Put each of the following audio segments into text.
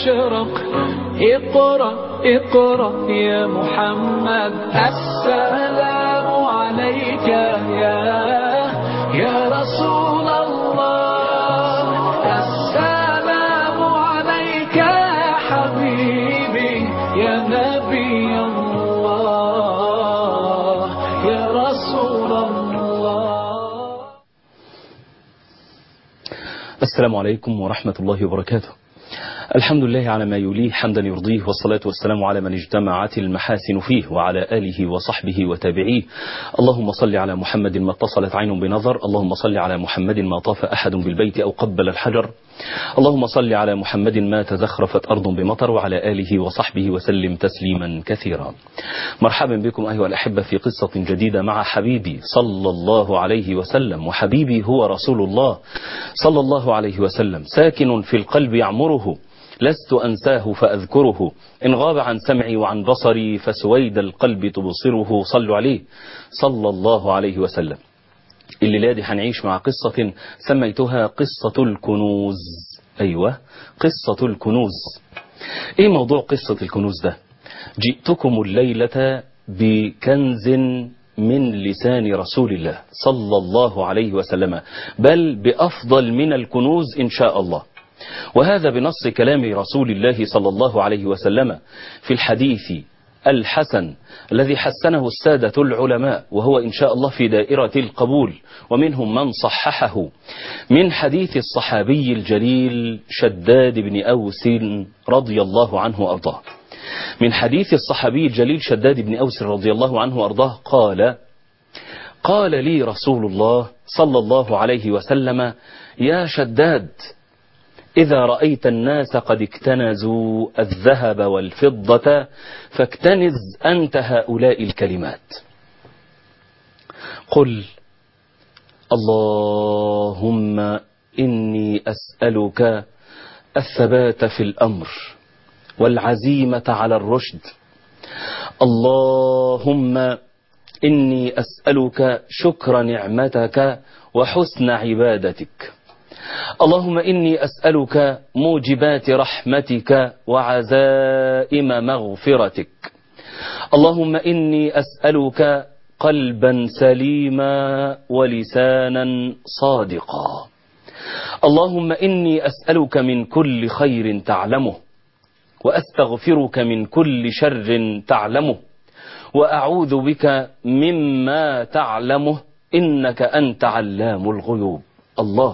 أشرق اقرأ اقرأ يا محمد السلام عليك يا يا رسول الله السلام عليك يا حبيبي يا نبي الله يا رسول الله السلام عليكم ورحمة الله وبركاته الحمد لله على ما يليه حمدا يرضيه والصلاة والسلام على من اجتمعت المحاسن فيه وعلى آله وصحبه وتابعيه اللهم صل على محمد ما اتصلت عين بنظر اللهم صل على محمد ما طاف أحد بالبيت أو قبل الحجر اللهم صل على محمد ما تزخرفت أرض بمطر وعلى آله وصحبه وسلم تسليما كثيرا مرحبا بكم أيها الأحبة في قصة جديدة مع حبيبي صلى الله عليه وسلم وحبيبي هو رسول الله صلى الله عليه وسلم ساكن في القلب يعمره لست أنساه فأذكره إن غاب عن سمعي وعن بصري فسويد القلب تبصره صلوا عليه صلى الله عليه وسلم الليلة دي هنعيش مع قصة سميتها قصة الكنوز أيوة قصة الكنوز إيه موضوع قصة الكنوز ده جئتكم الليلة بكنز من لسان رسول الله صلى الله عليه وسلم بل بأفضل من الكنوز إن شاء الله وهذا بنص كلام رسول الله صلى الله عليه وسلم في الحديث الحسن الذي حسنه السادة العلماء وهو إن شاء الله في دائرة القبول ومنهم من صححه من حديث الصحابي الجليل شداد بن أوس رضي الله عنه وأرضاه من حديث الصحابي الجليل شداد بن أوس رضي الله عنه وأرضاه قال قال لي رسول الله صلى الله عليه وسلم يا شداد إذا رأيت الناس قد اكتنزوا الذهب والفضة فاكتنز أنت هؤلاء الكلمات قل اللهم إني أسألك الثبات في الأمر والعزيمة على الرشد اللهم إني أسألك شكر نعمتك وحسن عبادتك اللهم إني أسألك موجبات رحمتك وعزائم مغفرتك اللهم إني أسألك قلبا سليما ولسانا صادقا اللهم إني أسألك من كل خير تعلمه وأستغفرك من كل شر تعلمه وأعوذ بك مما تعلمه إنك أنت علام الغيوب الله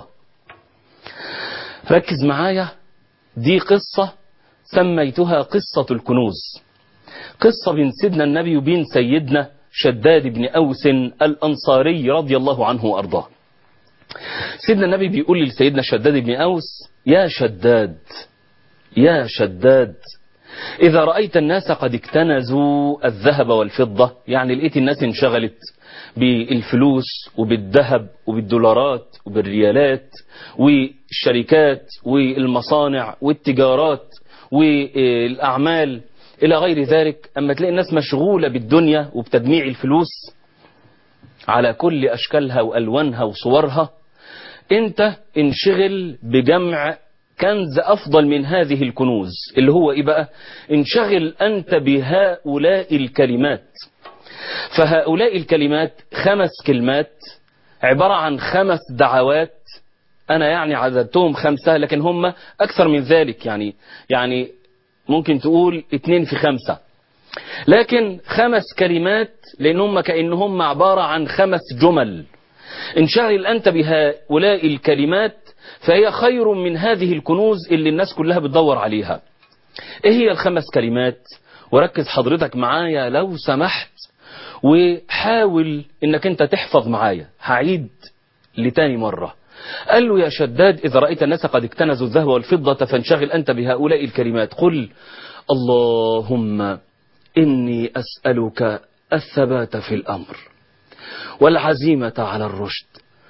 ركز معايا دي قصة سميتها قصة الكنوز قصة بين سيدنا النبي وبين سيدنا شداد بن أوس الأنصاري رضي الله عنه وأرضاه سيدنا النبي بيقول لسيدنا شداد بن أوس يا شداد يا شداد إذا رأيت الناس قد اكتنزوا الذهب والفضة يعني لقيت الناس انشغلت بالفلوس وبالذهب وبالدولارات وبالريالات والشركات والمصانع والتجارات والأعمال إلى غير ذلك أما تلاقي الناس مشغولة بالدنيا وبتجميع الفلوس على كل أشكالها وألوانها وصورها أنت انشغل بجمع كنز أفضل من هذه الكنوز اللي هو إيه بقى انشغل أنت بهؤلاء الكلمات فهؤلاء الكلمات خمس كلمات عبارة عن خمس دعوات أنا يعني عددتهم خمسة لكن هم أكثر من ذلك يعني يعني ممكن تقول اتنين في خمسة لكن خمس كلمات لأن هم كأنهم عبارة عن خمس جمل انشغل أنت بهؤلاء الكلمات فهي خير من هذه الكنوز اللي الناس كلها بتدور عليها ايه هي الخمس كلمات وركز حضرتك معايا لو سمحت وحاول انك انت تحفظ معايا هعيد لتاني مرة قال له يا شداد إذا رأيت الناس قد اكتنزوا الذهب والفضة فانشغل أنت بهؤلاء الكلمات قل اللهم إني أسألك الثبات في الأمر والعزيمة على الرشد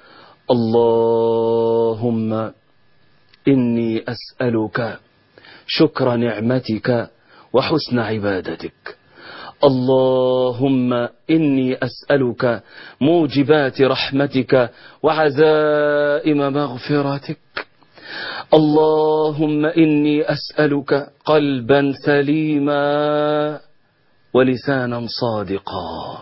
اللهم إني أسألك شكر نعمتك وحسن عبادتك اللهم إني أسألك موجبات رحمتك وعزائم مغفرتك اللهم إني أسألك قلبا سليما ولسانا صادقا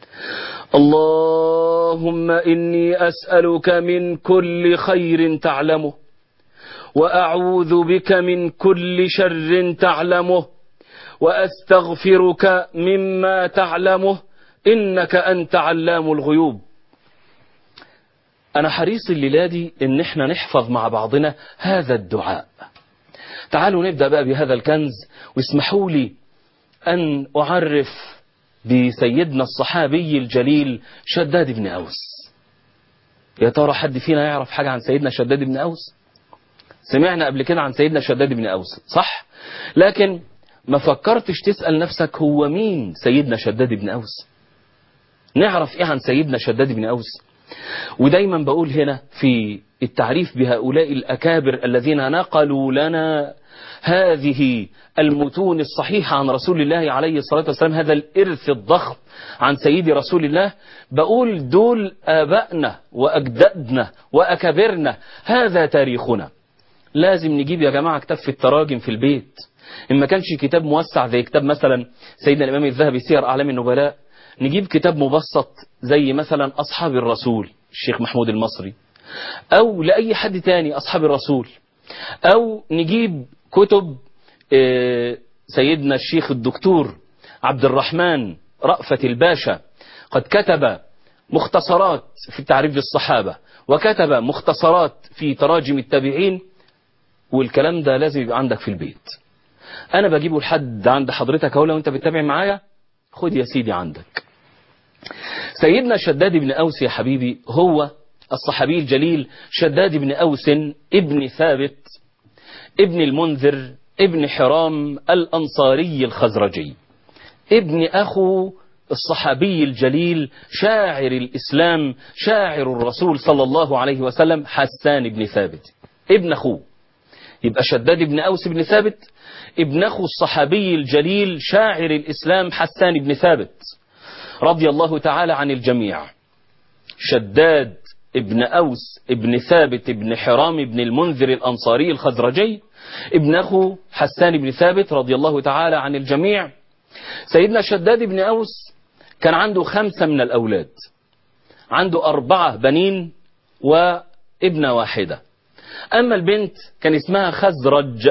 اللهم إني أسألك من كل خير تعلمه وأعوذ بك من كل شر تعلمه وأستغفرك مما تعلمه إنك أنت علام الغيوب أنا حريص الليلة دي إن إحنا نحفظ مع بعضنا هذا الدعاء تعالوا نبدأ بقى بهذا الكنز واسمحوا لي أن أعرف بسيدنا الصحابي الجليل شداد بن أوس يا ترى حد فينا يعرف حاجة عن سيدنا شداد بن أوس سمعنا قبل كده عن سيدنا شداد بن أوس صح لكن ما فكرتش تسأل نفسك هو مين سيدنا شداد بن أوس نعرف ايه عن سيدنا شداد بن أوس ودايما بقول هنا في التعريف بهؤلاء الأكابر الذين نقلوا لنا هذه المتون الصحيحة عن رسول الله عليه الصلاة والسلام هذا الإرث الضخم عن سيد رسول الله بقول دول آبائنا وأجدادنا وأكابرنا هذا تاريخنا لازم نجيب يا جماعة كتاب في التراجم في البيت إن ما كانش كتاب موسع زي كتاب مثلا سيدنا الإمام الذهبي سير أعلام النبلاء نجيب كتاب مبسط زي مثلا أصحاب الرسول الشيخ محمود المصري أو لأي حد تاني أصحاب الرسول أو نجيب كتب سيدنا الشيخ الدكتور عبد الرحمن رأفة الباشا قد كتب مختصرات في التعريف بالصحابة وكتب مختصرات في تراجم التابعين والكلام ده لازم يبقى عندك في البيت أنا بجيبه لحد عند حضرتك أهو لو أنت بتتابع معايا خد يا سيدي عندك سيدنا شداد بن أوس يا حبيبي هو الصحابي الجليل شداد بن أوس ابن ثابت ابن المنذر ابن حرام الأنصاري الخزرجي ابن أخو الصحابي الجليل شاعر الإسلام شاعر الرسول صلى الله عليه وسلم حسان بن ثابت ابن أخوه يبقى شداد بن أوس بن ثابت ابن أخو الصحابي الجليل شاعر الإسلام حسان بن ثابت رضي الله تعالى عن الجميع شداد ابن أوس ابن ثابت ابن حرام ابن المنذر الأنصاري الخزرجي ابن أخو حسان بن ثابت رضي الله تعالى عن الجميع سيدنا شداد بن أوس كان عنده خمسة من الأولاد عنده أربعة بنين وابنة واحدة أما البنت كان اسمها خزرج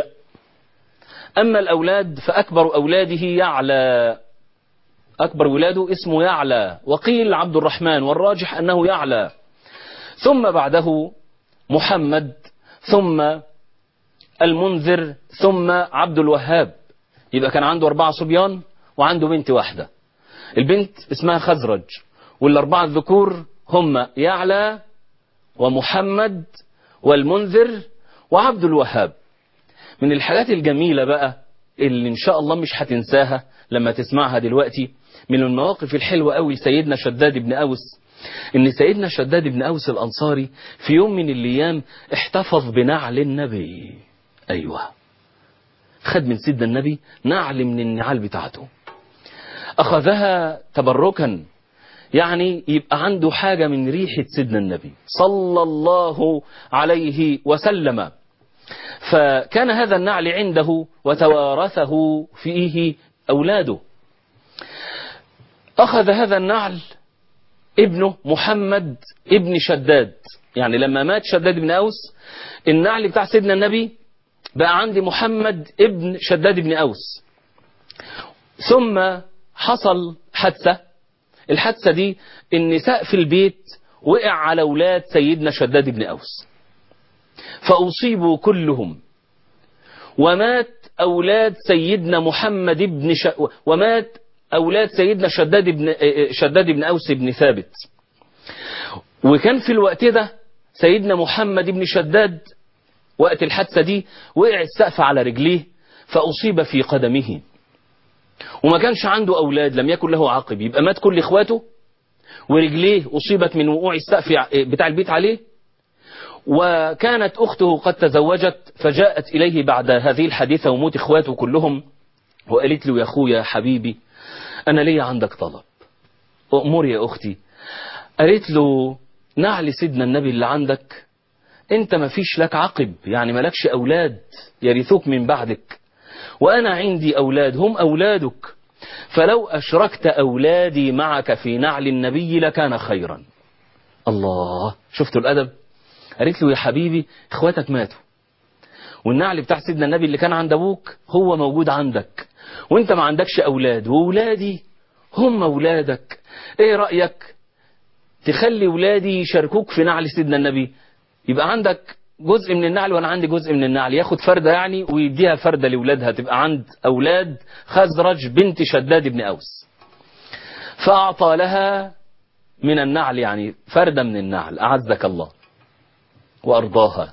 أما الأولاد فأكبر أولاده يعلى أكبر ولاده اسمه يعلى وقيل عبد الرحمن والراجح أنه يعلى ثم بعده محمد ثم المنذر ثم عبد الوهاب يبقى كان عنده أربعة صبيان وعنده بنت واحدة البنت اسمها خزرج والأربعة الذكور هم يعلى ومحمد والمنذر وعبد الوهاب من الحاجات الجميلة بقى اللي إن شاء الله مش هتنساها لما تسمعها دلوقتي من المواقف الحلوة قوي لسيدنا شداد بن أوس إن سيدنا شداد بن أوس الأنصاري في يوم من الأيام احتفظ بنعل النبي أيوة خد من سيدنا النبي نعل من النعال بتاعته أخذها تبركا يعني يبقى عنده حاجة من ريحة سيدنا النبي صلى الله عليه وسلم فكان هذا النعل عنده وتوارثه فيه أولاده أخذ هذا النعل ابنه محمد ابن شداد يعني لما مات شداد بن أوس النعل بتاع سيدنا النبي بقى عندي محمد ابن شداد بن أوس ثم حصل حادثة الحادثة دي ان سقف البيت وقع على أولاد سيدنا شداد بن أوس فأصيبوا كلهم ومات أولاد سيدنا محمد بن ش... ومات أولاد سيدنا شداد بن شداد بن أوس بن ثابت وكان في الوقت ده سيدنا محمد بن شداد وقت الحادثة دي وقع السقف على رجليه فأصيب في قدمه وما كانش عنده أولاد لم يكن له عقب يبقى مات كل إخواته ورجليه أصيبت من وقوع السقف بتاع البيت عليه وكانت أخته قد تزوجت فجاءت إليه بعد هذه الحادثة وموت إخواته كلهم وقالت له يا أخويا حبيبي أنا لي عندك طلب أمور يا أختي قالت له نعل سيدنا النبي اللي عندك انت ما فيش لك عقب يعني ملكش اولاد يرثوك من بعدك وانا عندي اولاد هم اولادك فلو اشركت اولادي معك في نعل النبي لكان خيرا الله شفتوا الادب قالت له يا حبيبي اخواتك ماتوا والنعل بتاع سيدنا النبي اللي كان عند ابوك هو موجود عندك وانت ما عندكش اولاد واولادي هم اولادك ايه رايك تخلي ولادي يشاركوك في نعل سيدنا النبي يبقى عندك جزء من النعل وانا عندي جزء من النعل ياخد فردة يعني ويديها فردة لاولادها تبقى عند اولاد خزرج بنت شداد بن اوس فاعطى لها من النعل يعني فردة من النعل اعزك الله وارضاها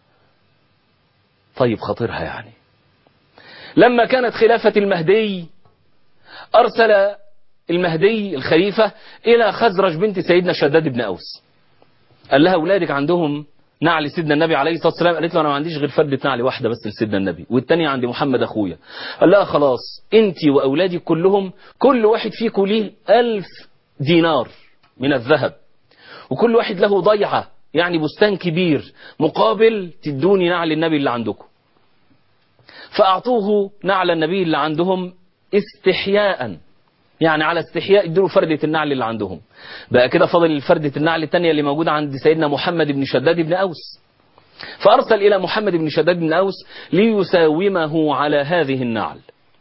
طيب خطرها يعني لما كانت خلافة المهدي ارسل المهدي الخليفة الى خزرج بنت سيدنا شداد بن اوس قال لها اولادك عندهم نعل سيدنا النبي عليه الصلاه والسلام قالت له انا ما عنديش غير فردة نعل واحده بس لسيدنا النبي والتانية عندي محمد اخويا قال لها خلاص انت واولادك كلهم كل واحد فيكم ليه ألف دينار من الذهب وكل واحد له ضيعه يعني بستان كبير مقابل تدوني نعل النبي اللي عندكم فاعطوه نعل النبي اللي عندهم استحياء يعني على استحياء ادوا فردة النعل اللي عندهم بقى كده فضل فردة النعل الثانية اللي موجودة عند سيدنا محمد بن شداد بن أوس فأرسل إلى محمد بن شداد بن أوس ليساومه على هذه النعل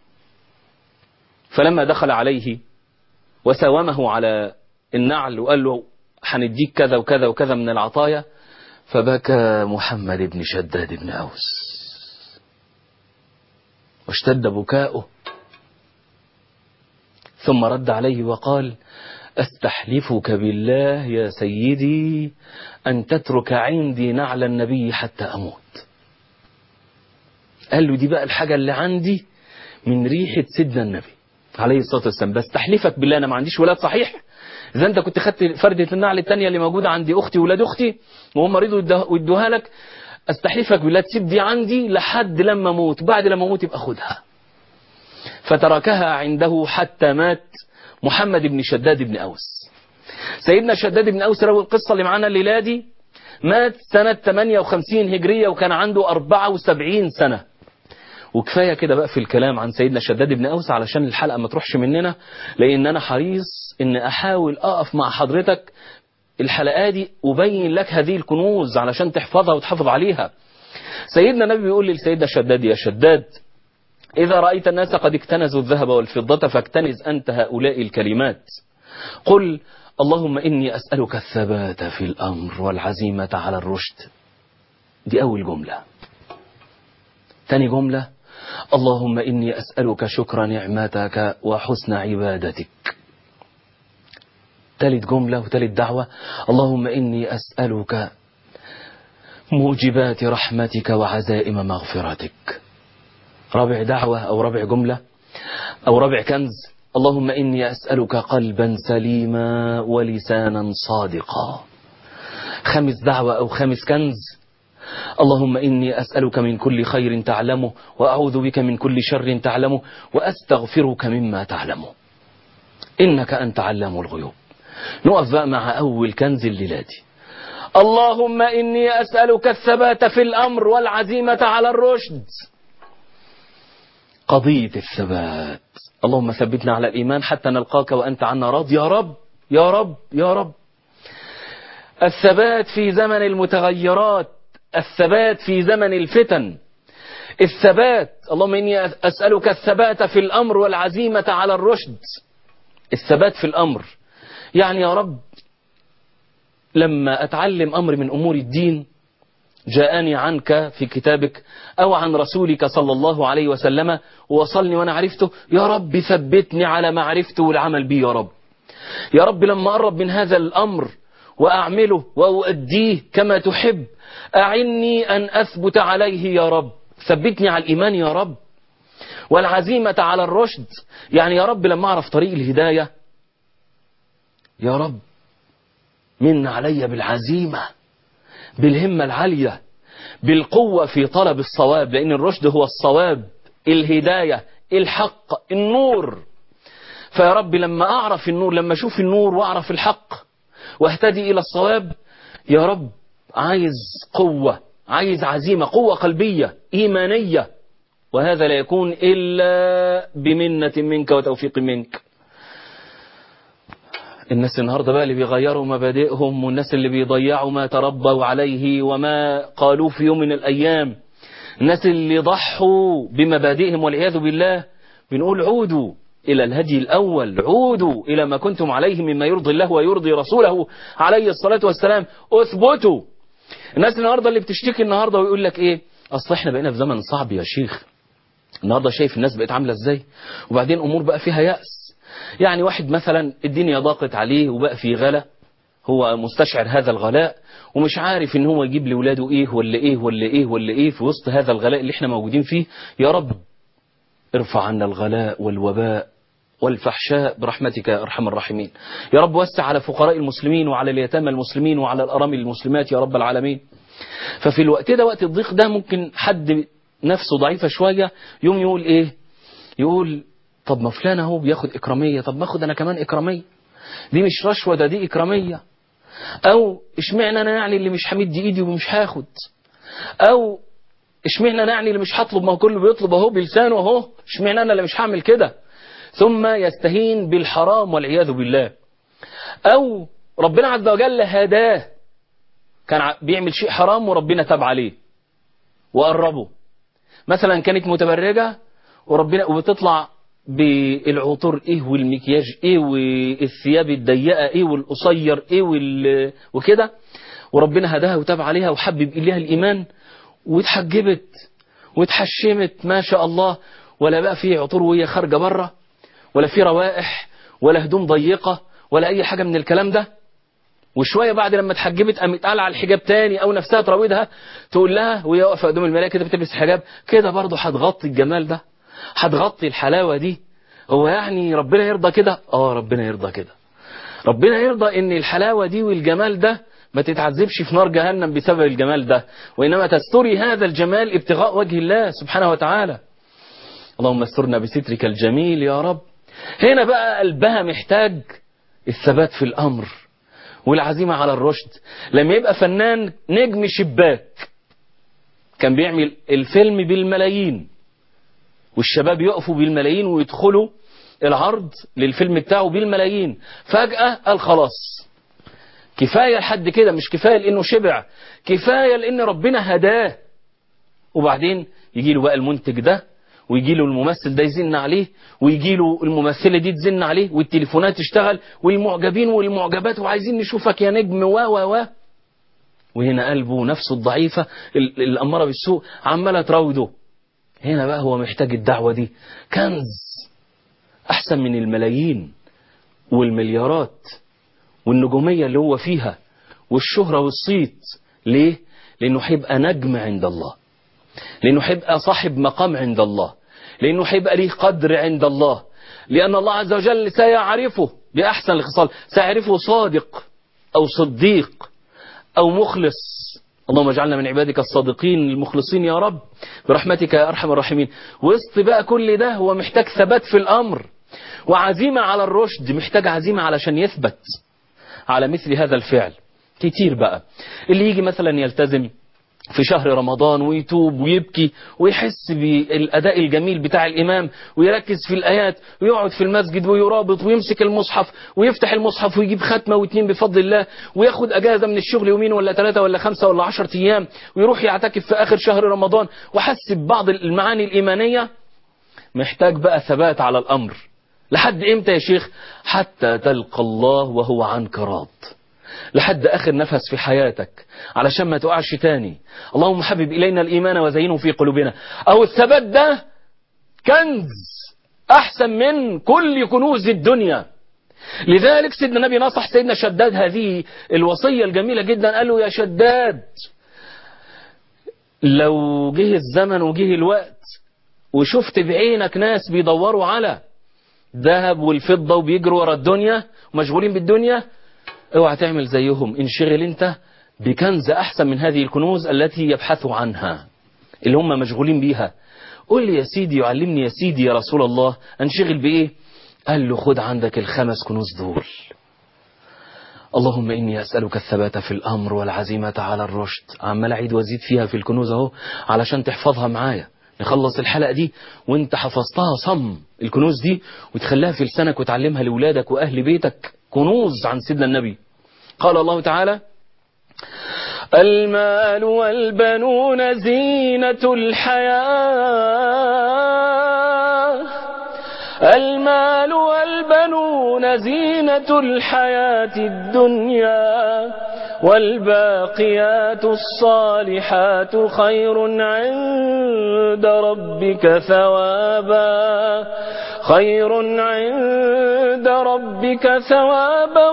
فلما دخل عليه وساومه على النعل وقال له هنديك كذا وكذا وكذا من العطايا فبكى محمد بن شداد بن أوس واشتد بكاؤه ثم رد عليه وقال استحلفك بالله يا سيدي أن تترك عندي نعل النبي حتى أموت قال له دي بقى الحاجة اللي عندي من ريحة سيدنا النبي عليه الصلاة والسلام بستحلفك بالله أنا ما عنديش ولاد صحيح إذا أنت كنت خدت فردة النعل التانية اللي موجودة عندي أختي وولاد أختي وهم رضوا يدوها لك استحلفك بالله تسيب دي عندي لحد لما أموت بعد لما أموت يبقى خدها فتركها عنده حتى مات محمد بن شداد بن أوس سيدنا شداد بن أوس روي القصة اللي معانا الليلة دي مات سنة 58 هجرية وكان عنده 74 سنة وكفاية كده بقى في الكلام عن سيدنا شداد بن أوس علشان الحلقة ما تروحش مننا لأن أنا حريص إن أحاول أقف مع حضرتك الحلقة دي وبين لك هذه الكنوز علشان تحفظها وتحافظ عليها سيدنا النبي بيقول لسيدنا شداد يا شداد إذا رأيت الناس قد اكتنزوا الذهب والفضة فاكتنز أنت هؤلاء الكلمات قل اللهم إني أسألك الثبات في الأمر والعزيمة على الرشد دي أول جملة تاني جملة اللهم إني أسألك شكر نعمتك وحسن عبادتك تالت جملة وتالت دعوة اللهم إني أسألك موجبات رحمتك وعزائم مغفرتك رابع دعوة أو رابع جملة أو رابع كنز اللهم إني أسألك قلبا سليما ولسانا صادقا خامس دعوة أو خامس كنز اللهم إني أسألك من كل خير تعلمه وأعوذ بك من كل شر تعلمه وأستغفرك مما تعلمه إنك أنت علام الغيوب نقف بقى مع أول كنز الليلاتي اللهم إني أسألك الثبات في الأمر والعزيمة على الرشد قضية الثبات اللهم ثبتنا على الإيمان حتى نلقاك وأنت عنا راض يا رب يا رب يا رب الثبات في زمن المتغيرات الثبات في زمن الفتن الثبات اللهم إني أسألك الثبات في الأمر والعزيمة على الرشد الثبات في الأمر يعني يا رب لما أتعلم أمر من أمور الدين جاءني عنك في كتابك أو عن رسولك صلى الله عليه وسلم ووصلني وأنا عرفته يا رب ثبتني على ما عرفته والعمل به يا رب يا رب لما أقرب من هذا الأمر وأعمله وأؤديه كما تحب أعني أن أثبت عليه يا رب ثبتني على الإيمان يا رب والعزيمة على الرشد يعني يا رب لما أعرف طريق الهداية يا رب من علي بالعزيمة بالهمة العالية بالقوة في طلب الصواب لأن الرشد هو الصواب الهداية الحق النور فيا رب لما أعرف النور لما أشوف النور وأعرف الحق واهتدي إلى الصواب يا رب عايز قوة عايز عزيمة قوة قلبية إيمانية وهذا لا يكون إلا بمنة منك وتوفيق منك الناس النهاردة بقى اللي بيغيروا مبادئهم والناس اللي بيضيعوا ما تربوا عليه وما قالوه في يوم من الأيام الناس اللي ضحوا بمبادئهم والعياذ بالله بنقول عودوا إلى الهدي الأول عودوا إلى ما كنتم عليه مما يرضي الله ويرضي رسوله عليه الصلاة والسلام أثبتوا الناس النهاردة اللي بتشتكي النهاردة ويقول لك إيه أصل إحنا بقينا في زمن صعب يا شيخ النهاردة شايف الناس بقت عاملة إزاي وبعدين أمور بقى فيها يأس يعني واحد مثلا الدنيا ضاقت عليه وبقى في غلا هو مستشعر هذا الغلاء ومش عارف ان هو يجيب لاولاده ايه ولا ايه ولا ايه ولا ايه في وسط هذا الغلاء اللي احنا موجودين فيه يا رب ارفع عنا الغلاء والوباء والفحشاء برحمتك يا ارحم الراحمين يا رب وسع على فقراء المسلمين وعلى اليتامى المسلمين وعلى الارامل المسلمات يا رب العالمين ففي الوقت ده وقت الضيق ده ممكن حد نفسه ضعيفة شوية يوم يقول ايه يقول طب ما فلان اهو بياخد اكرامية طب ما اخد انا كمان اكرامية دي مش رشوة ده دي اكرامية او اشمعنى انا يعني اللي مش همد ايدي ومش هاخد او اشمعنى انا يعني اللي مش هطلب ما هو كله بيطلب اهو بلسانه اهو اشمعنى انا اللي مش هعمل كده ثم يستهين بالحرام والعياذ بالله او ربنا عز وجل هداه كان بيعمل شيء حرام وربنا تاب عليه وقربه مثلا كانت متبرجة وربنا وبتطلع بالعطور ايه والمكياج ايه والثياب الضيقه ايه والقصير ايه وال... وكده وربنا هداها وتاب عليها وحبب اليها الايمان واتحجبت واتحشمت ما شاء الله ولا بقى في عطور وهي خارجه بره ولا في روائح ولا هدوم ضيقه ولا اي حاجه من الكلام ده وشويه بعد لما اتحجبت قامت قلع الحجاب تاني او نفسها تراودها تقول لها وهي واقفه قدام المرايه كده بتلبس حجاب كده برضه هتغطي الجمال ده هتغطي الحلاوة دي هو يعني ربنا يرضى كده اه ربنا يرضى كده ربنا يرضى ان الحلاوة دي والجمال ده ما تتعذبش في نار جهنم بسبب الجمال ده وإنما تستري هذا الجمال ابتغاء وجه الله سبحانه وتعالى اللهم استرنا بسترك الجميل يا رب هنا بقى قلبها محتاج الثبات في الأمر والعزيمة على الرشد لما يبقى فنان نجم شباك كان بيعمل الفيلم بالملايين والشباب يقفوا بالملايين ويدخلوا العرض للفيلم بتاعه بالملايين فجأة قال خلاص كفاية لحد كده مش كفاية لأنه شبع كفاية لأن ربنا هداه وبعدين يجي له بقى المنتج ده ويجي له الممثل ده يزن عليه ويجي له الممثلة دي تزن عليه والتليفونات تشتغل والمعجبين والمعجبات وعايزين نشوفك يا نجم و و و وهنا قلبه نفسه الضعيفة الأمارة بالسوء عمالة تراوده هنا بقى هو محتاج الدعوة دي كنز أحسن من الملايين والمليارات والنجومية اللي هو فيها والشهرة والصيت ليه؟ لأنه هيبقى نجم عند الله لأنه هيبقى صاحب مقام عند الله لأنه هيبقى ليه قدر عند الله لأن الله عز وجل سيعرفه بأحسن الخصال سيعرفه صادق أو صديق أو مخلص اللهم اجعلنا من عبادك الصادقين المخلصين يا رب برحمتك يا أرحم الراحمين وسط بقى كل ده هو محتاج ثبات في الأمر وعزيمة على الرشد محتاج عزيمة علشان يثبت على مثل هذا الفعل كتير بقى اللي يجي مثلا يلتزم في شهر رمضان ويتوب ويبكي ويحس بالأداء الجميل بتاع الإمام ويركز في الآيات ويقعد في المسجد ويرابط ويمسك المصحف ويفتح المصحف ويجيب ختمة واتنين بفضل الله وياخد أجازة من الشغل يومين ولا ثلاثة ولا خمسة ولا عشرة أيام ويروح يعتكف في آخر شهر رمضان وحس ببعض المعاني الإيمانية محتاج بقى ثبات على الأمر لحد إمتى يا شيخ حتى تلقى الله وهو عنك راض لحد آخر نفس في حياتك علشان ما تقعش تاني اللهم حبب إلينا الإيمان وزينه في قلوبنا أو الثبات ده كنز أحسن من كل كنوز الدنيا لذلك سيدنا النبي نصح سيدنا شداد هذه الوصية الجميلة جدا قال له يا شداد لو جه الزمن وجه الوقت وشفت بعينك ناس بيدوروا على ذهب والفضة وبيجروا ورا الدنيا ومشغولين بالدنيا اوعى تعمل زيهم انشغل انت بكنز احسن من هذه الكنوز التي يبحثوا عنها اللي هم مشغولين بيها قل لي يا سيدي يعلمني يا سيدي يا رسول الله انشغل بايه قال له خد عندك الخمس كنوز دول اللهم إني أسألك الثبات في الأمر والعزيمة على الرشد عمال أعيد وأزيد فيها في الكنوز أهو علشان تحفظها معايا نخلص الحلقة دي وانت حفظتها صم الكنوز دي وتخليها في لسانك وتعلمها لأولادك وأهل بيتك كنوز عن سيدنا النبي قال الله تعالى المال والبنون زينة الحياة المال والبنون زينة الحياة الدنيا والباقيات الصالحات خير عند ربك ثوابا خير عند ربك ثوابا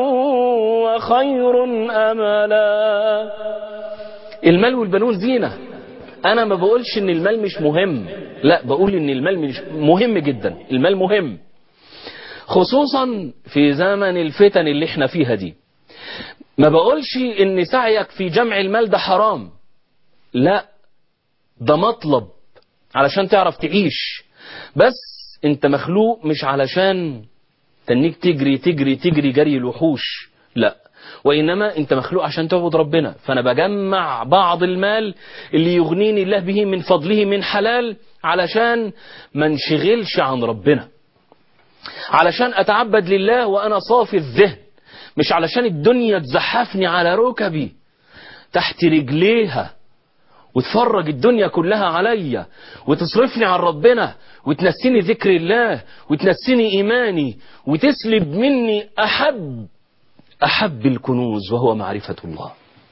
وخير أملا المال والبنون زينة أنا ما بقولش إن المال مش مهم لا بقول إن المال مش مهم جدا المال مهم خصوصا في زمن الفتن اللي احنا فيها دي ما بقولش إن سعيك في جمع المال ده حرام لا ده مطلب علشان تعرف تعيش بس انت مخلوق مش علشان تنيك تجري تجري تجري جري الوحوش لا وإنما أنت مخلوق عشان تعبد ربنا فأنا بجمع بعض المال اللي يغنيني الله به من فضله من حلال علشان ما انشغلش عن ربنا علشان أتعبد لله وأنا صافي الذهن مش علشان الدنيا تزحفني على ركبي تحت رجليها وتفرج الدنيا كلها عليا وتصرفني عن ربنا وتنسيني ذكر الله وتنسيني إيماني وتسلب مني أحب أحب الكنوز وهو معرفة الله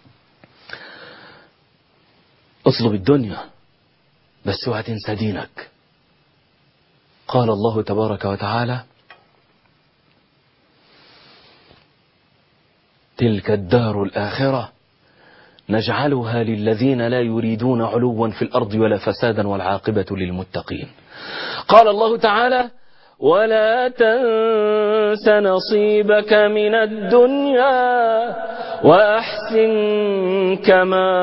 اطلب الدنيا بس اوعى تنسى دينك قال الله تبارك وتعالى تلك الدار الآخرة نجعلها للذين لا يريدون علوا في الأرض ولا فسادا والعاقبة للمتقين قال الله تعالى ولا تنس نصيبك من الدنيا وأحسن كما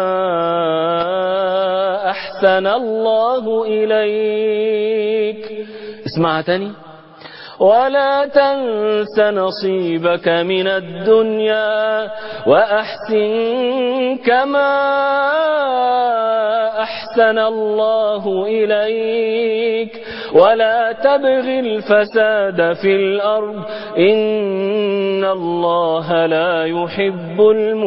أحسن الله إليك اسمع تاني ولا تنس نصيبك من الدنيا وأحسن كما أحسن الله إليك ولا تبغ الفساد في الأرض إن الله لا يحب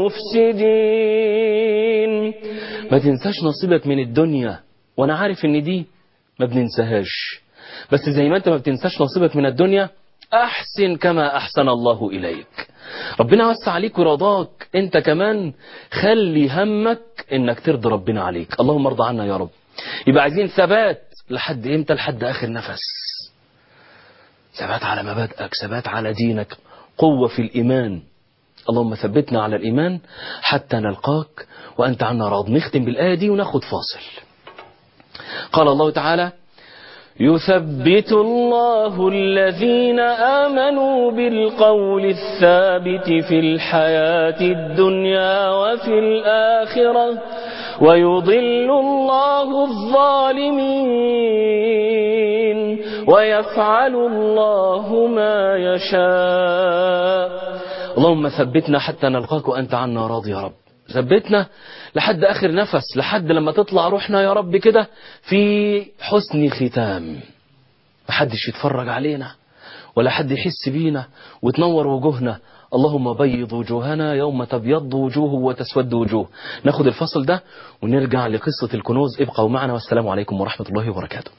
المفسدين ما تنساش نصيبك من الدنيا وانا عارف ان دي ما بننساهاش بس زي ما انت ما بتنساش نصيبك من الدنيا احسن كما احسن الله اليك ربنا وسع عليك ورضاك انت كمان خلي همك انك ترضي ربنا عليك اللهم ارضى عنا يا رب يبقى عايزين ثبات لحد امتى لحد اخر نفس ثبات على مبادئك ثبات على دينك قوة في الإيمان اللهم ثبتنا على الإيمان حتى نلقاك وأنت عنا راض نختم بالآية دي وناخد فاصل قال الله تعالى يثبت الله الذين آمنوا بالقول الثابت في الحياة الدنيا وفي الآخرة ويضل الله الظالمين ويفعل الله ما يشاء اللهم ثبتنا حتى نلقاك وأنت عنا راضي يا رب ثبتنا لحد آخر نفس لحد لما تطلع روحنا يا رب كده في حسن ختام محدش يتفرج علينا ولا حد يحس بينا وتنور وجوهنا اللهم بيض وجوهنا يوم تبيض وجوه وتسود وجوه ناخد الفصل ده ونرجع لقصة الكنوز ابقوا معنا والسلام عليكم ورحمة الله وبركاته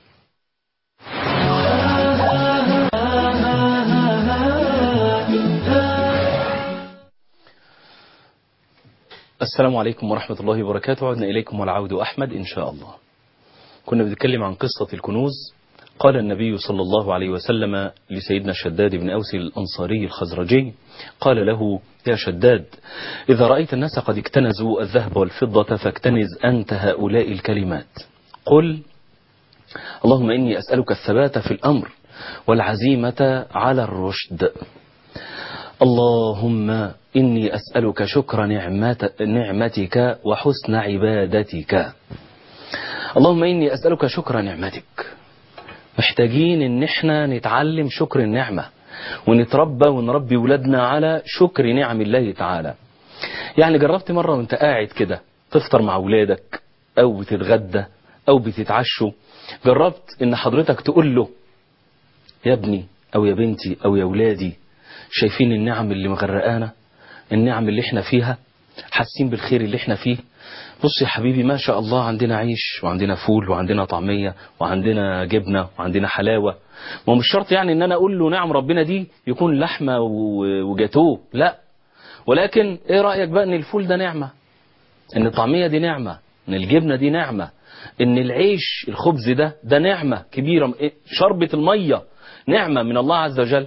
السلام عليكم ورحمة الله وبركاته عدنا إليكم والعود أحمد إن شاء الله كنا بنتكلم عن قصة الكنوز قال النبي صلى الله عليه وسلم لسيدنا شداد بن أوس الأنصاري الخزرجي قال له يا شداد إذا رأيت الناس قد اكتنزوا الذهب والفضة فاكتنز أنت هؤلاء الكلمات قل اللهم إني أسألك الثبات في الأمر والعزيمة على الرشد اللهم إني أسألك شكر نعمت نعمتك وحسن عبادتك اللهم إني أسألك شكر نعمتك محتاجين ان احنا نتعلم شكر النعمة ونتربى ونربي ولادنا على شكر نعم الله تعالى يعني جربت مرة وانت قاعد كده تفطر مع ولادك او بتتغدى او بتتعشوا جربت ان حضرتك تقول له يا ابني او يا بنتي او يا ولادي شايفين النعم اللي مغرقانا النعم اللي احنا فيها حاسين بالخير اللي احنا فيه بص يا حبيبي ما شاء الله عندنا عيش وعندنا فول وعندنا طعمية وعندنا جبنة وعندنا حلاوة ومش شرط يعني ان انا اقول له نعم ربنا دي يكون لحمة وجاتوه لا ولكن ايه رأيك بقى ان الفول ده نعمة ان الطعمية دي نعمة ان الجبنة دي نعمة ان العيش الخبز ده ده نعمة كبيرة شربة المية نعمة من الله عز وجل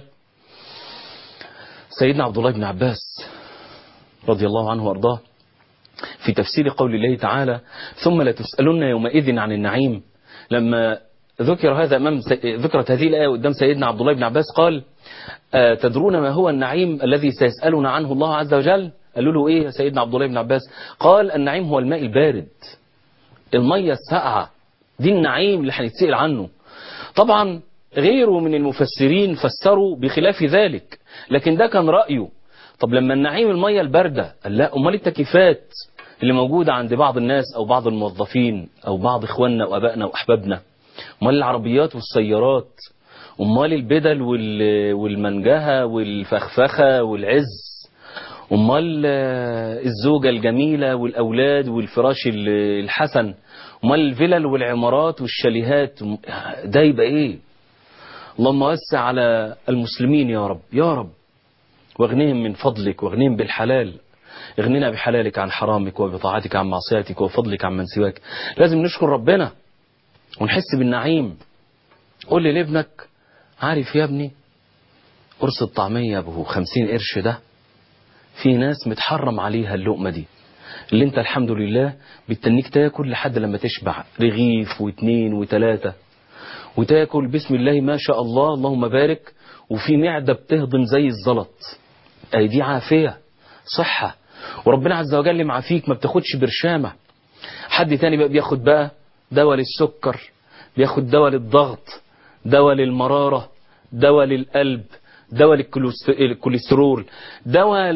سيدنا عبد الله بن عباس رضي الله عنه وارضاه في تفسير قول الله تعالى ثم لتسألن يومئذ عن النعيم لما ذكر هذا أمام سي... ذكرت هذه الآية قدام سيدنا عبد الله بن عباس قال آه تدرون ما هو النعيم الذي سيسألنا عنه الله عز وجل قالوا له إيه يا سيدنا عبد الله بن عباس قال النعيم هو الماء البارد المية الساقعة دي النعيم اللي هنتسأل عنه طبعا غيره من المفسرين فسروا بخلاف ذلك لكن ده كان رأيه طب لما النعيم المية الباردة قال لا أمال التكييفات اللي موجودة عند بعض الناس أو بعض الموظفين أو بعض إخواننا وأبائنا وأحبابنا أمال العربيات والسيارات أمال البدل والمنجهة والفخفخة والعز أمال الزوجة الجميلة والأولاد والفراش الحسن أمال الفلل والعمارات والشاليهات ده يبقى إيه اللهم وسع على المسلمين يا رب يا رب واغنهم من فضلك واغنهم بالحلال اغننا بحلالك عن حرامك وبطاعتك عن معصيتك وفضلك عن من سواك لازم نشكر ربنا ونحس بالنعيم قول لي لابنك عارف يا ابني قرص الطعمية ابو خمسين قرش ده في ناس متحرم عليها اللقمة دي اللي انت الحمد لله بتنيك تاكل لحد لما تشبع رغيف واثنين وثلاثة وتاكل بسم الله ما شاء الله اللهم بارك وفي معدة بتهضم زي الزلط اي دي عافية صحة وربنا عز وجل معافيك ما بتاخدش برشامة حد تاني بقى بياخد بقى دواء للسكر بياخد دواء للضغط دواء للمرارة دواء للقلب دواء للكوليسترول دواء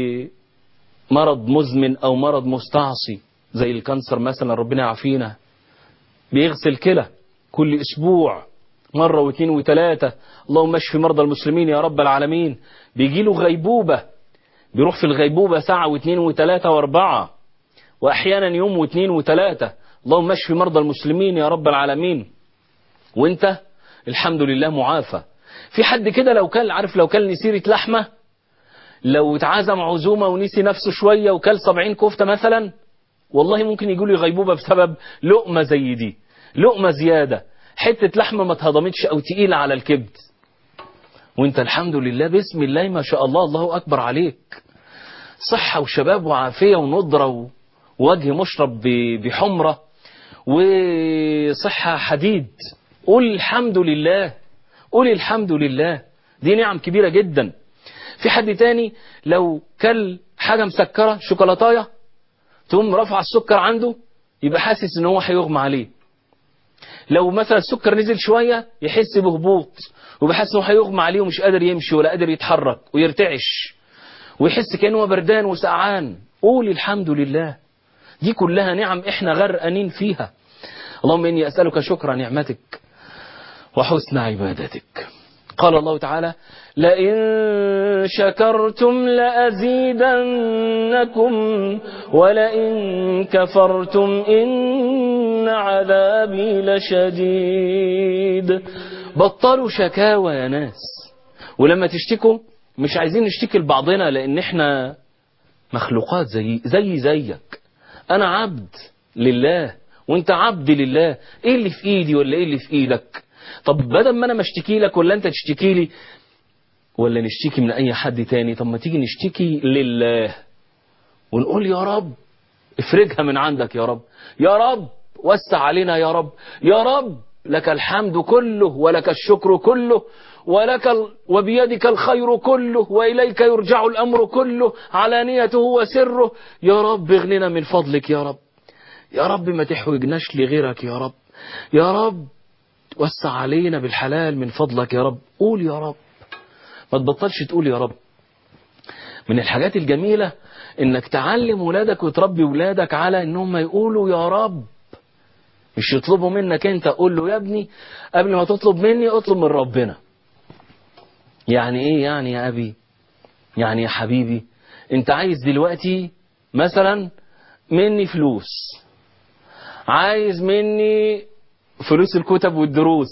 لمرض مزمن او مرض مستعصي زي الكانسر مثلا ربنا يعافينا بيغسل كلى كل اسبوع مرة واثنين وثلاثة اللهم اشف مرضى المسلمين يا رب العالمين بيجي له غيبوبة بيروح في الغيبوبة ساعة واثنين وثلاثة واربعة واحيانا يوم واثنين وثلاثة اللهم اشف مرضى المسلمين يا رب العالمين وانت الحمد لله معافى في حد كده لو كان عارف لو كان نسيرة لحمة لو اتعزم عزومة ونسي نفسه شوية وكل سبعين كفتة مثلا والله ممكن يقول لي غيبوبة بسبب لقمة زي دي لقمة زيادة حتة لحمة ما اتهضمتش او تقيلة على الكبد وانت الحمد لله بسم الله ما شاء الله الله اكبر عليك صحة وشباب وعافية ونضرة ووجه مشرب بحمرة وصحة حديد قول الحمد لله قول الحمد لله دي نعم كبيرة جدا في حد تاني لو كل حاجة مسكرة شوكولاتاية تقوم رفع السكر عنده يبقى حاسس ان هو هيغمى عليه لو مثلا السكر نزل شوية يحس بهبوط وبحس انه هيغمى عليه ومش قادر يمشي ولا قادر يتحرك ويرتعش ويحس كأنه بردان وسقعان قول الحمد لله دي كلها نعم احنا غرقانين فيها اللهم اني اسألك شكر نعمتك وحسن عبادتك قال الله تعالى لئن شكرتم لأزيدنكم ولئن كفرتم إن عذابي لشديد بطلوا شكاوى يا ناس ولما تشتكوا مش عايزين نشتكي لبعضنا لأن احنا مخلوقات زي زي زيك أنا عبد لله وانت عبد لله ايه اللي في ايدي ولا ايه اللي في ايدك طب بدل ما انا ما اشتكي لك ولا انت تشتكي لي ولا نشتكي من اي حد تاني طب ما تيجي نشتكي لله ونقول يا رب افرجها من عندك يا رب يا رب وسع علينا يا رب يا رب لك الحمد كله ولك الشكر كله ولك ال... وبيدك الخير كله وإليك يرجع الأمر كله علانيته وسره يا رب اغننا من فضلك يا رب يا رب ما تحوجناش لغيرك يا رب يا رب وسع علينا بالحلال من فضلك يا رب قول يا رب ما تبطلش تقول يا رب من الحاجات الجميلة انك تعلم ولادك وتربي ولادك على انهم يقولوا يا رب مش يطلبوا منك انت قول له يا ابني قبل ما تطلب مني اطلب من ربنا يعني ايه يعني يا ابي يعني يا حبيبي انت عايز دلوقتي مثلا مني فلوس عايز مني فلوس الكتب والدروس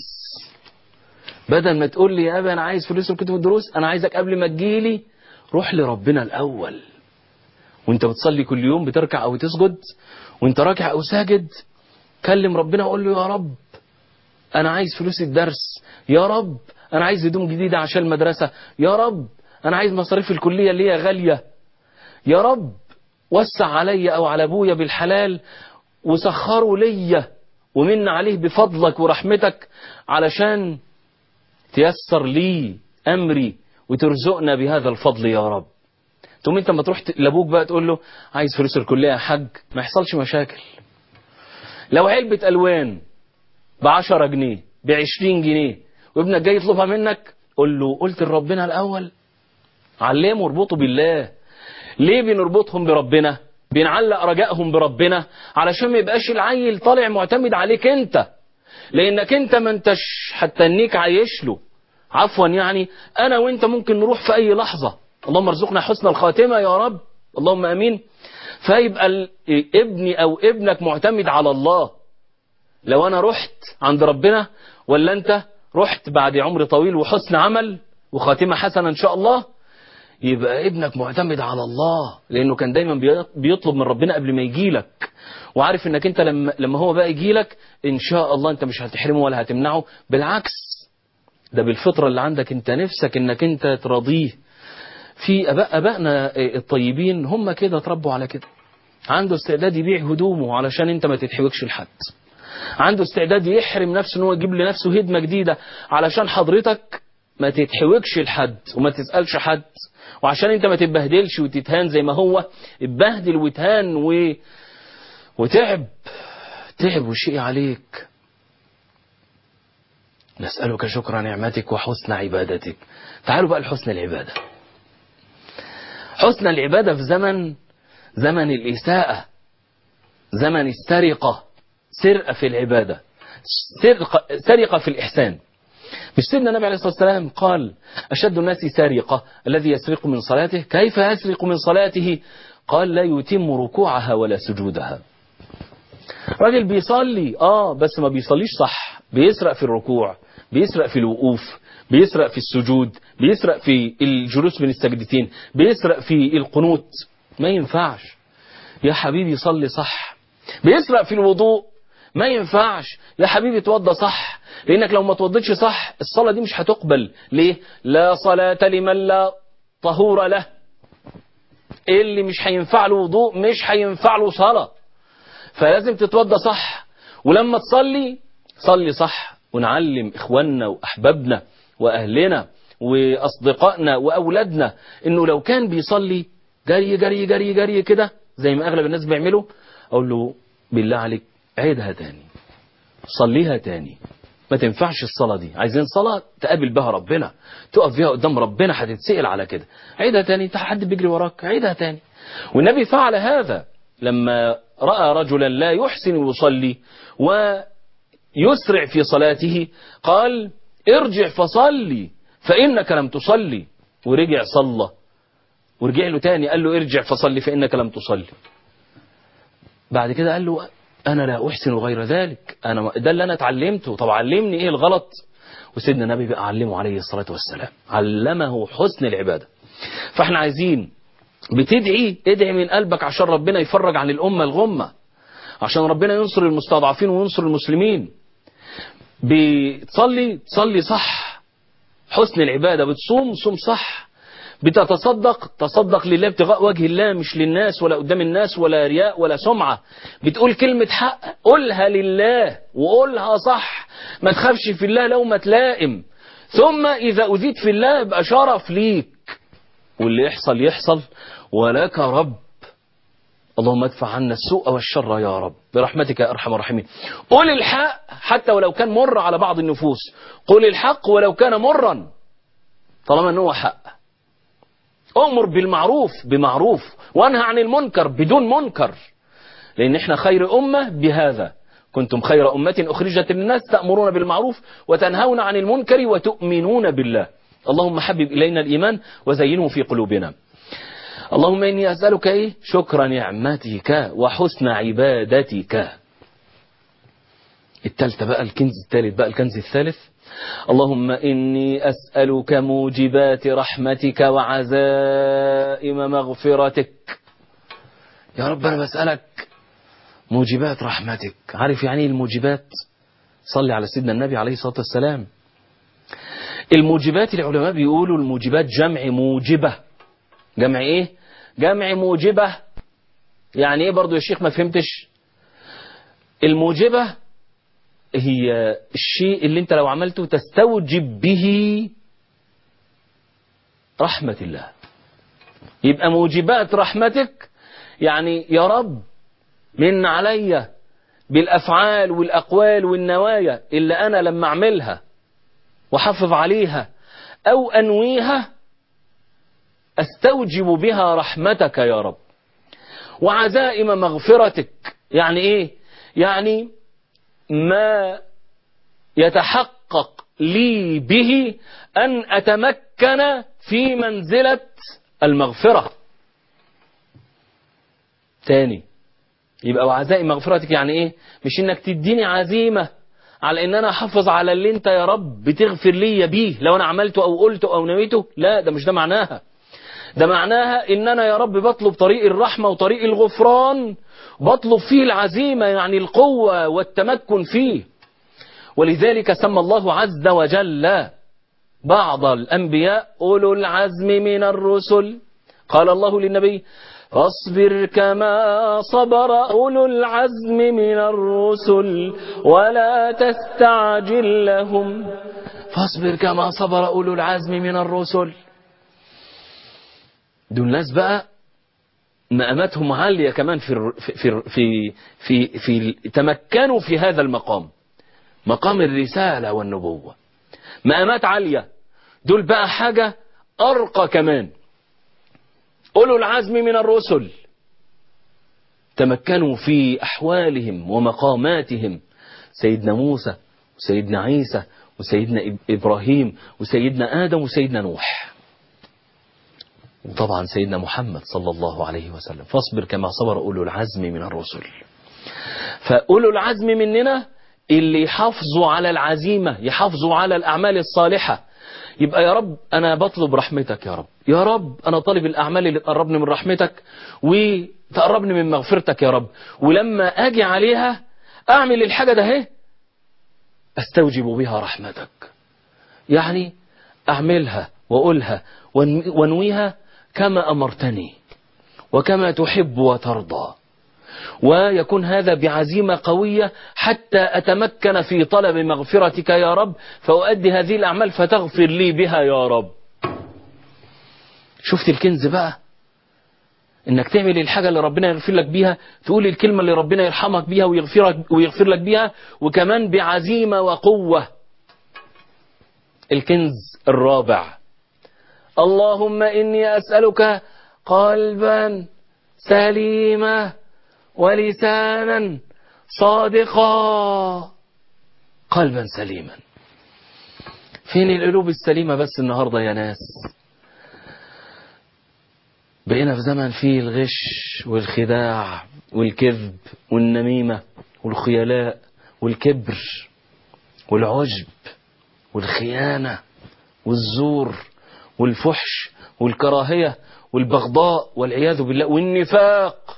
بدل ما تقول لي يا ابي انا عايز فلوس الكتب والدروس انا عايزك قبل ما تجيلي روح لربنا الاول وانت بتصلي كل يوم بتركع او تسجد وانت راكع او ساجد كلم ربنا وقول له يا رب انا عايز فلوس الدرس يا رب انا عايز هدوم جديده عشان المدرسه يا رب انا عايز مصاريف الكليه اللي هي غاليه يا رب وسع عليا او على ابويا بالحلال وسخره ليا ومن عليه بفضلك ورحمتك علشان تيسر لي امري وترزقنا بهذا الفضل يا رب تقوم انت ما تروح لابوك بقى تقول له عايز فلوس الكليه يا حاج ما يحصلش مشاكل لو علبه الوان ب 10 جنيه ب 20 جنيه وابنك جاي يطلبها منك قول له قلت لربنا الاول علمه واربطه بالله ليه بنربطهم بربنا بنعلق رجائهم بربنا علشان ما يبقاش العيل طالع معتمد عليك انت لانك انت ما انتش هتنيك عايش له عفوا يعني انا وانت ممكن نروح في اي لحظه اللهم ارزقنا حسن الخاتمه يا رب اللهم امين فيبقى ابني او ابنك معتمد على الله لو انا رحت عند ربنا ولا انت رحت بعد عمر طويل وحسن عمل وخاتمه حسنه ان شاء الله يبقى ابنك معتمد على الله لانه كان دايما بيطلب من ربنا قبل ما يجيلك وعارف انك انت لما لما هو بقى يجيلك ان شاء الله انت مش هتحرمه ولا هتمنعه بالعكس ده بالفطره اللي عندك انت نفسك انك انت تراضيه في اباء ابائنا الطيبين هم كده اتربوا على كده عنده استعداد يبيع هدومه علشان انت ما تتحوكش لحد عنده استعداد يحرم نفسه ان هو يجيب لنفسه هدمه جديده علشان حضرتك ما تتحوكش لحد وما تسالش حد وعشان انت ما تتبهدلش وتتهان زي ما هو اتبهدل وتهان و... وتعب تعب وشيء عليك نسألك شكر نعمتك وحسن عبادتك تعالوا بقى لحسن العبادة حسن العبادة في زمن زمن الإساءة زمن السرقة سرقة في العبادة سرقة, سرقة في الإحسان مش سيدنا النبي عليه الصلاة والسلام قال أشد الناس سارقة الذي يسرق من صلاته كيف يسرق من صلاته قال لا يتم ركوعها ولا سجودها راجل بيصلي اه بس ما بيصليش صح بيسرق في الركوع بيسرق في الوقوف بيسرق في السجود بيسرق في الجلوس بين السجدتين بيسرق في القنوت ما ينفعش يا حبيبي صلي صح بيسرق في الوضوء ما ينفعش يا حبيبي توضى صح لانك لو ما توضيتش صح الصلاه دي مش هتقبل ليه لا صلاه لمن لا طهور له اللي مش هينفع له وضوء مش هينفع له صلاه فلازم تتوضى صح ولما تصلي صلي صح ونعلم اخواننا واحبابنا واهلنا واصدقائنا واولادنا انه لو كان بيصلي جري جري جري جري كده زي ما اغلب الناس بيعملوا اقول له بالله عليك عيدها تاني صليها تاني ما تنفعش الصلاة دي عايزين صلاة تقابل بها ربنا تقف فيها قدام ربنا هتتسأل على كده عيدها تاني انت حد بيجري وراك عيدها تاني والنبي فعل هذا لما رأى رجلا لا يحسن يصلي ويسرع في صلاته قال ارجع فصلي فإنك لم تصلي ورجع صلى ورجع له تاني قال له ارجع فصلي فإنك لم تصلي بعد كده قال له أنا لا أحسن غير ذلك أنا ده اللي أنا اتعلمته طب علمني إيه الغلط وسيدنا النبي بقى علمه عليه الصلاة والسلام علمه حسن العبادة فاحنا عايزين بتدعي ادعي من قلبك عشان ربنا يفرج عن الأمة الغمة عشان ربنا ينصر المستضعفين وينصر المسلمين بتصلي تصلي صح حسن العبادة بتصوم صوم صح بتتصدق تصدق لله ابتغاء وجه الله مش للناس ولا قدام الناس ولا رياء ولا سمعة بتقول كلمة حق قولها لله وقولها صح ما تخافش في الله لو ما تلائم ثم إذا أذيت في الله يبقى شرف ليك واللي يحصل يحصل ولك رب اللهم ادفع عنا السوء والشر يا رب برحمتك يا أرحم الراحمين قل الحق حتى ولو كان مر على بعض النفوس قل الحق ولو كان مرا طالما ان هو حق امر بالمعروف بمعروف وانهى عن المنكر بدون منكر لان احنا خير امه بهذا كنتم خير امه اخرجت للناس تامرون بالمعروف وتنهون عن المنكر وتؤمنون بالله اللهم حبب الينا الايمان وزينه في قلوبنا اللهم اني اسالك ايه شكر نعمتك وحسن عبادتك التالتة بقى الكنز الثالث بقى الكنز الثالث اللهم إني أسألك موجبات رحمتك وعزائم مغفرتك يا رب أنا بسألك موجبات رحمتك عارف يعني ايه الموجبات صلي على سيدنا النبي عليه الصلاة والسلام الموجبات العلماء بيقولوا الموجبات جمع موجبة جمع ايه جمع موجبة يعني ايه برضو يا شيخ ما فهمتش الموجبة هي الشيء اللي انت لو عملته تستوجب به رحمة الله يبقى موجبات رحمتك يعني يا رب من عليا بالأفعال والأقوال والنوايا اللي أنا لما أعملها وحافظ عليها أو أنويها أستوجب بها رحمتك يا رب وعزائم مغفرتك يعني إيه يعني ما يتحقق لي به أن أتمكن في منزلة المغفرة تاني يبقى وعزائم مغفرتك يعني ايه مش انك تديني عزيمة على ان انا احافظ على اللي انت يا رب بتغفر لي بيه لو انا عملته او قلته او نويته لا ده مش ده معناها ده معناها ان انا يا رب بطلب طريق الرحمة وطريق الغفران بطلب فيه العزيمة يعني القوة والتمكن فيه ولذلك سمى الله عز وجل بعض الأنبياء أولو العزم من الرسل قال الله للنبي فاصبر كما صبر أولو العزم من الرسل ولا تستعجل لهم فاصبر كما صبر أولو العزم من الرسل دول الناس بقى مقاماتهم عالية كمان في في في في في تمكنوا في هذا المقام مقام الرسالة والنبوة مقامات عالية دول بقى حاجة أرقى كمان أولو العزم من الرسل تمكنوا في أحوالهم ومقاماتهم سيدنا موسى وسيدنا عيسى وسيدنا إبراهيم وسيدنا آدم وسيدنا نوح وطبعا سيدنا محمد صلى الله عليه وسلم فاصبر كما صبر أولو العزم من الرسل فأولو العزم مننا اللي يحافظوا على العزيمة يحافظوا على الأعمال الصالحة يبقى يا رب أنا بطلب رحمتك يا رب يا رب أنا طالب الأعمال اللي تقربني من رحمتك وتقربني من مغفرتك يا رب ولما أجي عليها أعمل الحاجة ده اهي أستوجب بها رحمتك يعني أعملها وأقولها وانويها كما أمرتني وكما تحب وترضى ويكون هذا بعزيمة قوية حتى أتمكن في طلب مغفرتك يا رب فأؤدي هذه الأعمال فتغفر لي بها يا رب شفت الكنز بقى انك تعمل الحاجة اللي ربنا يغفر لك بيها تقول الكلمة اللي ربنا يرحمك بيها ويغفرك ويغفر لك بيها وكمان بعزيمة وقوة الكنز الرابع اللهم إني أسألك قلبا سليما ولسانا صادقا قلبا سليما فين القلوب السليمة بس النهاردة يا ناس بقينا في زمن فيه الغش والخداع والكذب والنميمة والخيلاء والكبر والعجب والخيانة والزور والفحش والكراهية والبغضاء والعياذ بالله والنفاق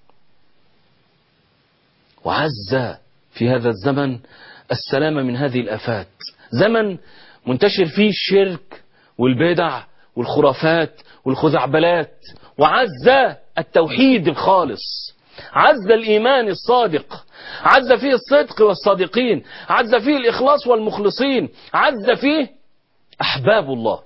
وعز في هذا الزمن السلامة من هذه الآفات زمن منتشر فيه الشرك والبدع والخرافات والخزعبلات وعز التوحيد الخالص عز الإيمان الصادق عز فيه الصدق والصادقين عز فيه الإخلاص والمخلصين عز فيه أحباب الله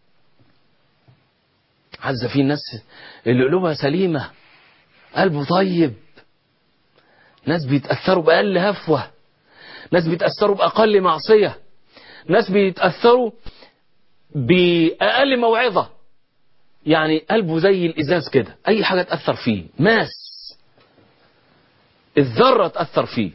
عز فيه الناس اللي قلوبها سليمة قلبه طيب ناس بيتأثروا بأقل هفوة ناس بيتأثروا بأقل معصية ناس بيتأثروا بأقل موعظة يعني قلبه زي الإزاز كده أي حاجة تأثر فيه ماس الذرة تأثر فيه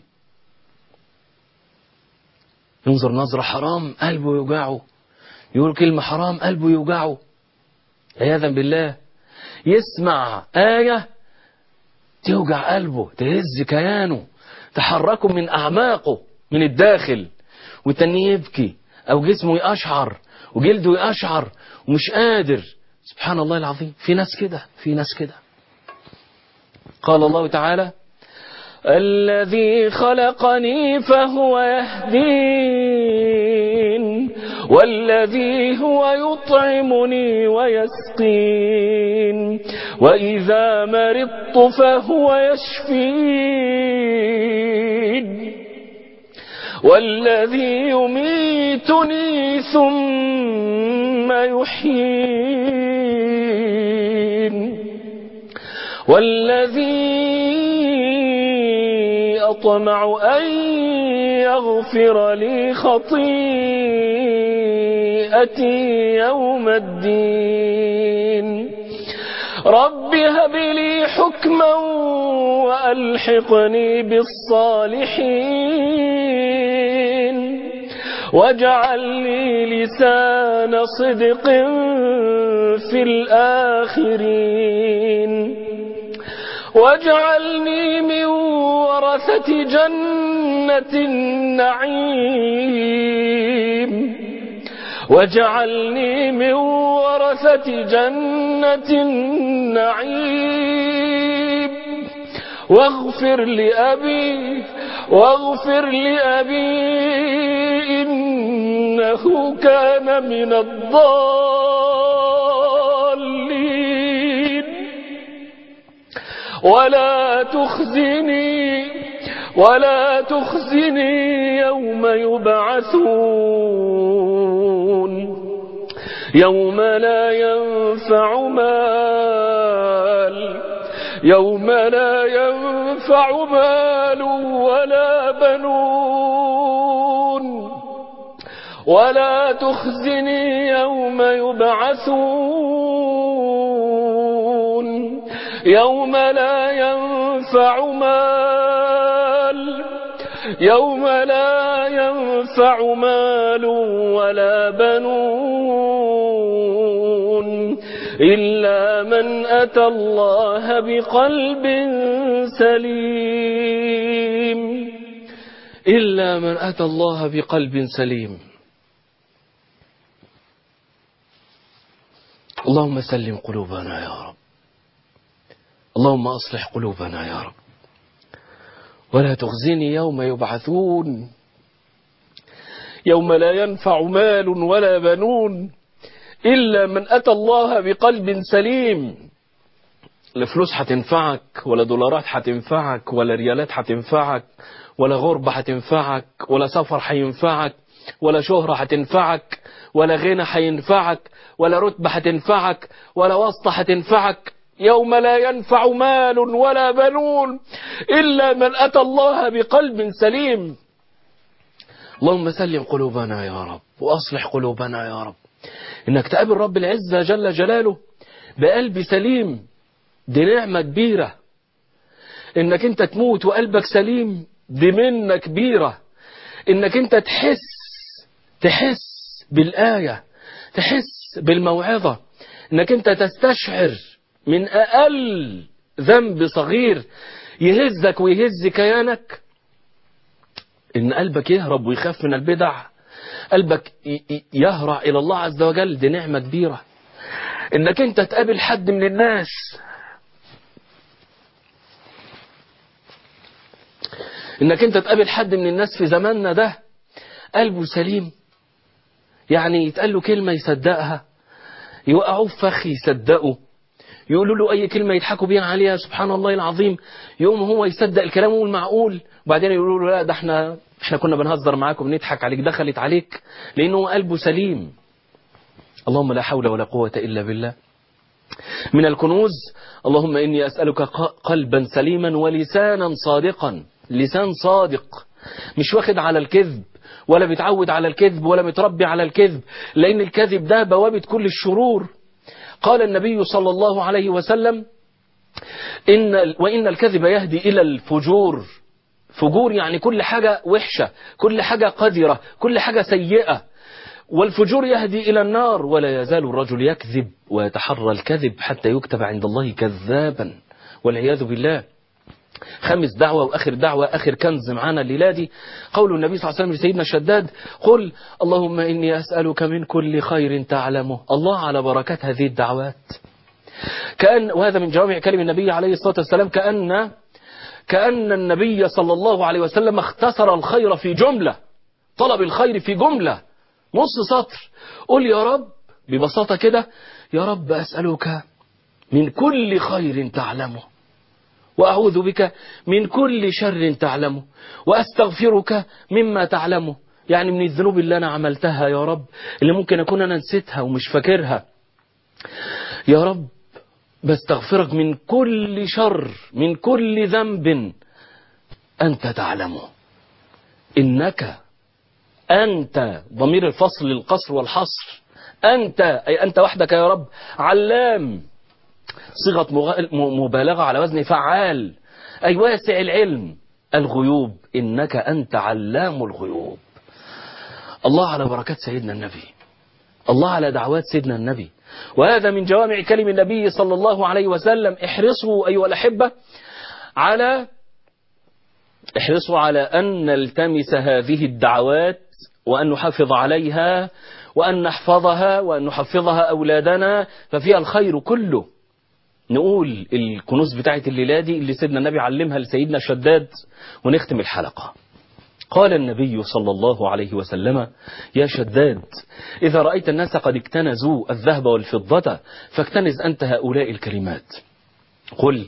ينظر نظرة حرام قلبه يوجعه يقول كلمة حرام قلبه يوجعه عياذا بالله يسمع آية توجع قلبه تهز كيانه تحركه من أعماقه من الداخل وتاني يبكي أو جسمه يقشعر وجلده يقشعر ومش قادر سبحان الله العظيم في ناس كده في ناس كده قال الله تعالى الذي خلقني فهو يهدين والذي هو يطعمني ويسقين وإذا مرضت فهو يشفين والذي يميتني ثم يحيين والذي أطمع أن يغفر لي خطيئتي يوم الدين رب هب لي حكما وألحقني بالصالحين واجعل لي لسان صدق في الآخرين واجعلني من ورثة جنة النعيم واجعلني من ورثة جنة النعيم واغفر لأبي واغفر لأبي إنه كان من الضالين ولا تخزني ولا تخزني يوم يبعثون يوم لا ينفع مال يوم لا ينفع مال ولا بنون ولا تخزني يوم يبعثون يوم لا ينفع مال يوم لا ينفع مال ولا بنون إلا من أتى الله بقلب سليم إلا من أتى الله بقلب سليم اللهم سلم قلوبنا يا رب اللهم أصلح قلوبنا يا رب ولا تخزني يوم يبعثون يوم لا ينفع مال ولا بنون إلا من أتى الله بقلب سليم لا فلوس هتنفعك ولا دولارات هتنفعك ولا ريالات هتنفعك ولا غربة هتنفعك ولا سفر هينفعك ولا شهرة هتنفعك ولا غنى هينفعك ولا رتبة هتنفعك ولا واسطة هتنفعك يوم لا ينفع مال ولا بنون إلا من أتى الله بقلب سليم اللهم سلم قلوبنا يا رب وأصلح قلوبنا يا رب إنك تقابل رب العزة جل جلاله بقلب سليم دي نعمة كبيرة إنك أنت تموت وقلبك سليم دي منة كبيرة إنك أنت تحس تحس بالآية تحس بالموعظة إنك أنت تستشعر من أقل ذنب صغير يهزك ويهز كيانك إن قلبك يهرب ويخاف من البدع قلبك يهرع إلى الله عز وجل دي نعمة كبيرة إنك أنت تقابل حد من الناس إنك أنت تقابل حد من الناس في زماننا ده قلبه سليم يعني يتقال له كلمة يصدقها يوقعوه في فخ يصدقه يقولوا له أي كلمة يضحكوا بيها عليها سبحان الله العظيم يقوم هو يصدق الكلام المعقول وبعدين يقولوا له لا ده احنا احنا كنا بنهزر معاك وبنضحك عليك دخلت عليك لأنه قلبه سليم اللهم لا حول ولا قوة إلا بالله من الكنوز اللهم إني أسألك قلبا سليما ولسانا صادقا لسان صادق مش واخد على الكذب ولا بيتعود على الكذب ولا متربي على الكذب لأن الكذب ده بوابة كل الشرور قال النبي صلى الله عليه وسلم إن وإن الكذب يهدي إلى الفجور فجور يعني كل حاجة وحشة كل حاجة قذرة كل حاجة سيئة والفجور يهدي إلى النار ولا يزال الرجل يكذب ويتحرى الكذب حتى يكتب عند الله كذابا والعياذ بالله خامس دعوة وآخر دعوة آخر كنز معانا الليلة دي قول النبي صلى الله عليه وسلم لسيدنا الشداد قل اللهم إني أسألك من كل خير تعلمه الله على بركات هذه الدعوات كأن وهذا من جوامع كلم النبي عليه الصلاة والسلام كأن كأن النبي صلى الله عليه وسلم اختصر الخير في جملة طلب الخير في جملة نص سطر قل يا رب ببساطة كده يا رب أسألك من كل خير تعلمه وأعوذ بك من كل شر تعلمه وأستغفرك مما تعلمه يعني من الذنوب اللي أنا عملتها يا رب اللي ممكن أكون أنا نسيتها ومش فاكرها يا رب بستغفرك من كل شر من كل ذنب أنت تعلمه إنك أنت ضمير الفصل للقصر والحصر أنت أي أنت وحدك يا رب علام صيغة مبالغة على وزن فعال أي واسع العلم الغيوب إنك أنت علام الغيوب الله على بركات سيدنا النبي الله على دعوات سيدنا النبي وهذا من جوامع كلم النبي صلى الله عليه وسلم احرصوا أيها الأحبة على احرصوا على أن نلتمس هذه الدعوات وأن نحافظ عليها وأن نحفظها وأن نحفظها أولادنا ففيها الخير كله نقول الكنوز بتاعت الليلة دي اللي سيدنا النبي علمها لسيدنا شداد ونختم الحلقة قال النبي صلى الله عليه وسلم يا شداد إذا رأيت الناس قد اكتنزوا الذهب والفضة فاكتنز أنت هؤلاء الكلمات قل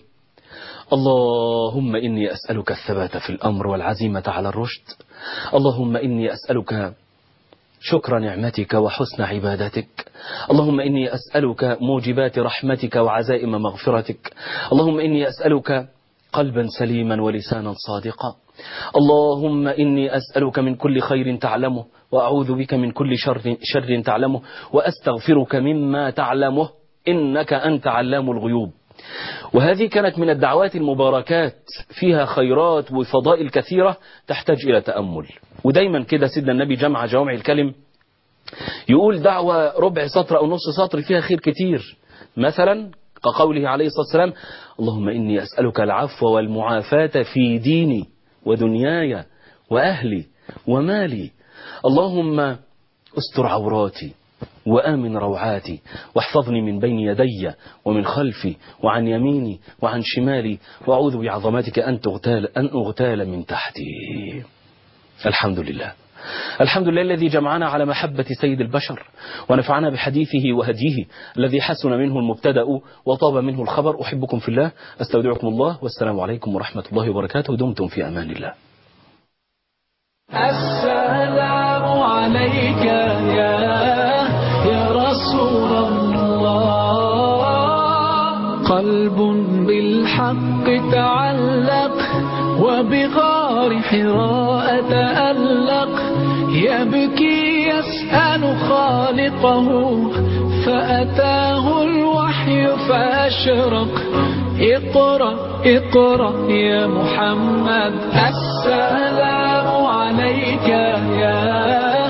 اللهم إني أسألك الثبات في الأمر والعزيمة على الرشد اللهم إني أسألك شكر نعمتك وحسن عبادتك اللهم إني أسألك موجبات رحمتك وعزائم مغفرتك اللهم إني أسألك قلبا سليما ولسانا صادقا اللهم إني أسألك من كل خير تعلمه وأعوذ بك من كل شر, شر تعلمه وأستغفرك مما تعلمه إنك أنت علام الغيوب وهذه كانت من الدعوات المباركات فيها خيرات وفضائل كثيرة تحتاج إلى تأمل ودايما كده سيدنا النبي جمع جوامع الكلم يقول دعوة ربع سطر أو نص سطر فيها خير كتير مثلا كقوله عليه الصلاة والسلام اللهم إني أسألك العفو والمعافاة في ديني ودنياي وأهلي ومالي اللهم استر عوراتي وآمن روعاتي واحفظني من بين يدي ومن خلفي وعن يميني وعن شمالي وأعوذ بعظمتك أن تغتال, أن أغتال من تحتي الحمد لله الحمد لله الذي جمعنا على محبة سيد البشر ونفعنا بحديثه وهديه الذي حسن منه المبتدأ وطاب منه الخبر أحبكم في الله أستودعكم الله والسلام عليكم ورحمة الله وبركاته دمتم في أمان الله السلام عليك يا يا رسول الله قلب بالحق تعلق وبغار حراء تألق يبكي يسأل خالقه فأتاه الوحي فأشرق اقرأ اقرأ يا محمد السلام عليك يا